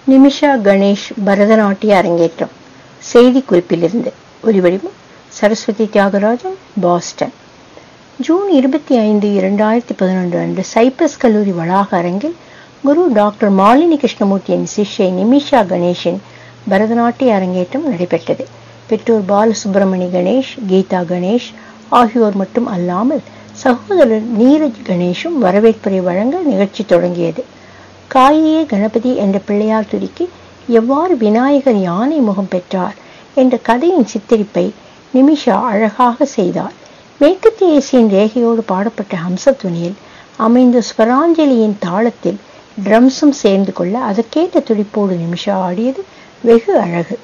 நிமிஷா கணேஷ் பரதநாட்டிய அரங்கேற்றம் செய்தி குறிப்பிலிருந்து ஒலிவடிவம் சரஸ்வதி தியாகராஜன் பாஸ்டன் ஜூன் இருபத்தி ஐந்து இரண்டாயிரத்தி பதினொன்று அன்று சைப்ரஸ் கல்லூரி வளாக அரங்கில் குரு டாக்டர் மாலினி கிருஷ்ணமூர்த்தியின் சிஷ்யை நிமிஷா கணேஷின் பரதநாட்டிய அரங்கேற்றம் நடைபெற்றது பெற்றோர் பாலசுப்ரமணி கணேஷ் கீதா கணேஷ் ஆகியோர் மட்டும் அல்லாமல் சகோதரர் நீரஜ் கணேஷும் வரவேற்புரை வழங்க நிகழ்ச்சி தொடங்கியது காயே கணபதி என்ற பிள்ளையார் துதிக்கு எவ்வாறு விநாயகர் யானை முகம் பெற்றார் என்ற கதையின் சித்தரிப்பை நிமிஷா அழகாக செய்தார் மேற்கத்திய இசையின் ரேகையோடு பாடப்பட்ட ஹம்சத்துணியில் அமைந்த ஸ்வராஞ்சலியின் தாளத்தில் ட்ரம்ஸும் சேர்ந்து கொள்ள அதற்கேற்ற துடிப்போடு நிமிஷா ஆடியது வெகு அழகு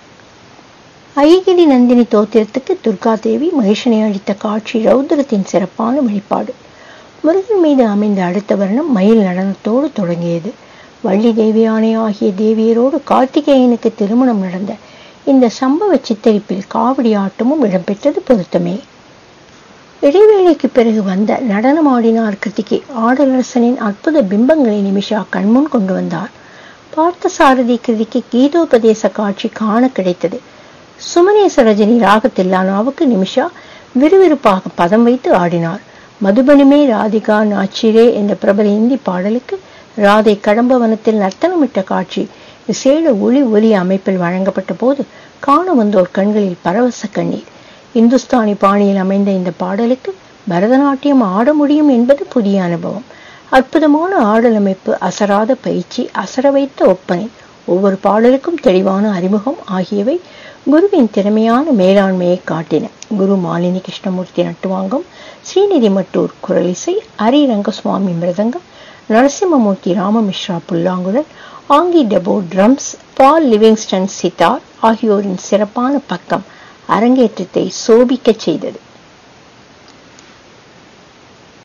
ஐகிரி நந்தினி தோத்திரத்துக்கு துர்கா தேவி மகிஷனை அளித்த காட்சி ரௌத்ரத்தின் சிறப்பான வெளிப்பாடு முருகன் மீது அமைந்த அடுத்த வருணம் மயில் நடனத்தோடு தொடங்கியது வள்ளி தேவியானை ஆகிய தேவியரோடு கார்த்திகேயனுக்கு திருமணம் நடந்த இந்த சம்பவ சித்தரிப்பில் காவடி ஆட்டமும் இடம்பெற்றது பொருத்தமே இடைவேளைக்கு பிறகு வந்த நடனமாடினார் கிருத்திகை ஆடலரசனின் அற்புத பிம்பங்களை நிமிஷா கண்முன் கொண்டு வந்தார் பார்த்த சாரதி கிருதிக்கு கீதோபதேச காட்சி காண கிடைத்தது சுமனேச ரஜினி ராகத்தில்லானாவுக்கு நிமிஷா விறுவிறுப்பாக பதம் வைத்து ஆடினார் மதுபனிமே ராதிகா நாச்சிரே என்ற பிரபல இந்தி பாடலுக்கு ராதை கடம்பவனத்தில் நர்த்தனமிட்ட காட்சி விசேட ஒளி ஒலி அமைப்பில் வழங்கப்பட்ட போது காண வந்தோர் கண்களில் பரவச கண்ணீர் இந்துஸ்தானி பாணியில் அமைந்த இந்த பாடலுக்கு பரதநாட்டியம் ஆட முடியும் என்பது புதிய அனுபவம் அற்புதமான ஆடல் அமைப்பு அசராத பயிற்சி அசர வைத்த ஒப்பனை ஒவ்வொரு பாடலுக்கும் தெளிவான அறிமுகம் ஆகியவை குருவின் திறமையான மேலாண்மையை காட்டின குரு மாலினி கிருஷ்ணமூர்த்தி நட்டுவாங்கம் ஸ்ரீநிதி மட்டூர் குரலிசை ஹரி ரங்கசுவாமி மிருதங்கம் நரசிம்மமூர்த்தி ராமமிஸ்ரா புல்லாங்குழல் Angie Debo drums Paul Livingston sitar ஆகியோரின் சிறப்பான பக்கம் அரங்கேற்றத்தை சோபிக்கச் செய்தது